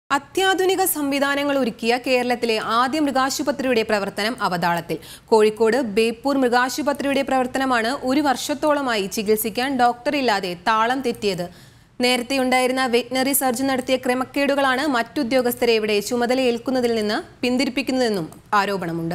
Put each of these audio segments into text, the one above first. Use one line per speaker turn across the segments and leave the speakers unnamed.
അത്യാധുനിക സംവിധാനങ്ങൾ ഒരുക്കിയ കേരളത്തിലെ ആദ്യ മൃഗാശുപത്രിയുടെ പ്രവർത്തനം അവതാളത്തിൽ കോഴിക്കോട് ബേപ്പൂർ മൃഗാശുപത്രിയുടെ പ്രവർത്തനമാണ് ഒരു വർഷത്തോളമായി ചികിത്സിക്കാൻ ഡോക്ടറില്ലാതെ താളം തെറ്റിയത് നേരത്തെയുണ്ടായിരുന്ന വെറ്റിനറി സർജൻ നടത്തിയ ക്രമക്കേടുകളാണ് മറ്റുദ്യോഗസ്ഥരെ ഇവിടെ ചുമതലയേൽക്കുന്നതിൽ നിന്ന് പിന്തിരിപ്പിക്കുന്നതെന്നും ആരോപണമുണ്ട്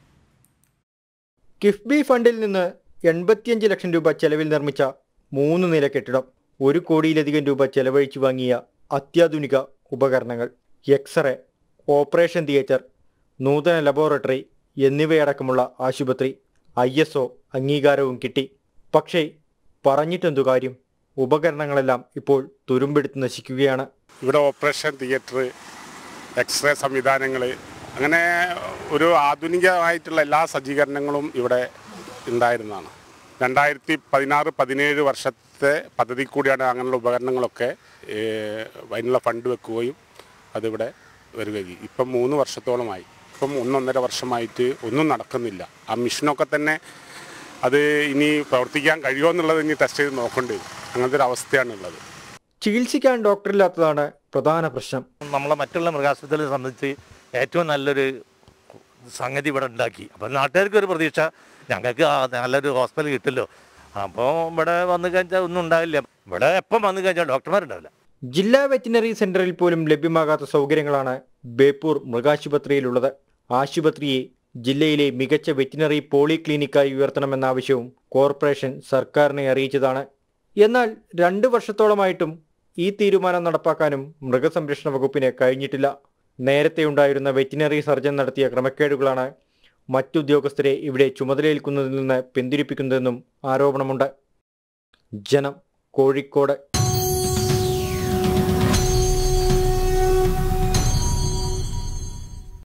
കിഫ്ബി ഫണ്ടിൽ നിന്ന് എൺപത്തിയഞ്ച് ലക്ഷം രൂപ ചെലവിൽ നിർമ്മിച്ച മൂന്ന് നില കെട്ടിടം ഒരു കോടിയിലധികം രൂപ ചെലവഴിച്ചു വാങ്ങിയ അത്യാധുനിക ഉപകരണങ്ങൾ എക്സ്റേ ഓപ്പറേഷൻ തിയേറ്റർ നൂതന ലബോറട്ടറി എന്നിവയടക്കമുള്ള ആശുപത്രി ഐ എസ് ഒ അംഗീകാരവും കിട്ടി പക്ഷേ പറഞ്ഞിട്ടെന്തു കാര്യം ഉപകരണങ്ങളെല്ലാം ഇപ്പോൾ തുരുമ്പെടുത്ത് നശിക്കുകയാണ്
ഇവിടെ ഓപ്പറേഷൻ തിയേറ്റർ എക്സ്റേ സംവിധാനങ്ങൾ അങ്ങനെ ഒരു ആധുനികമായിട്ടുള്ള എല്ലാ സജ്ജീകരണങ്ങളും ഇവിടെ ഉണ്ടായിരുന്നതാണ് രണ്ടായിരത്തി പതിനാറ് പതിനേഴ് വർഷത്തെ പദ്ധതി കൂടിയാണ് അങ്ങനെയുള്ള ഉപകരണങ്ങളൊക്കെ ഏഹ്, അതിനുള്ള ഫണ്ട് വെക്കുകയും അതിവിടെ വരികയും ഇപ്പം മൂന്ന് വർഷത്തോളമായി ഇപ്പം ഒന്നൊന്നര വർഷമായിട്ട് ഒന്നും നടക്കുന്നില്ല ആ മിഷനൊക്കെ തന്നെ അത് ഇനി പ്രവർത്തിക്കാൻ കഴിയുമോ എന്നുള്ളത് ഇനി ടെസ്റ്റ് ചെയ്ത് നോക്കേണ്ടി വരും അങ്ങനത്തെ ഒരു അവസ്ഥയാണുള്ളത്
ചികിത്സിക്കാൻ ഡോക്ടറില്ലാത്തതാണ് പ്രധാന പ്രശ്നം
നമ്മളെ മറ്റുള്ള മൃഗാശുപത്രിയെ സംബന്ധിച്ച് ഏറ്റവും നല്ലൊരു സംഗതി ഇവിടെ ഉണ്ടാക്കി അപ്പം നാട്ടുകാർക്ക് ഒരു പ്രതീക്ഷ ഞങ്ങൾക്ക് ആ നല്ലൊരു ഹോസ്പിറ്റൽ കിട്ടുമല്ലോ അപ്പോൾ ഇവിടെ വന്നു കഴിഞ്ഞാൽ ഒന്നും ഉണ്ടാവില്ല ഇവിടെ എപ്പം വന്നു കഴിഞ്ഞാൽ ഡോക്ടർമാരുണ്ടാവില്ല
ജില്ലാ വെറ്റിനറി സെന്ററിൽ പോലും ലഭ്യമാകാത്ത സൗകര്യങ്ങളാണ് ബേപ്പൂർ മൃഗാശുപത്രിയിലുള്ളത് ആശുപത്രിയെ ജില്ലയിലെ മികച്ച വെറ്റിനറി പോളിക്ലിനിക്കായി ഉയർത്തണമെന്ന ആവശ്യവും കോർപ്പറേഷൻ സർക്കാരിനെ അറിയിച്ചതാണ് എന്നാൽ രണ്ട് വർഷത്തോളമായിട്ടും ഈ തീരുമാനം നടപ്പാക്കാനും മൃഗസംരക്ഷണ വകുപ്പിന് കഴിഞ്ഞിട്ടില്ല നേരത്തെ ഉണ്ടായിരുന്ന വെറ്റിനറി സർജൻ നടത്തിയ ക്രമക്കേടുകളാണ് മറ്റുദ്യോഗസ്ഥരെ ഇവിടെ ചുമതലയേൽക്കുന്നതിൽ നിന്ന് പിന്തിരിപ്പിക്കുന്നതെന്നും ആരോപണമുണ്ട് ജനം കോഴിക്കോട്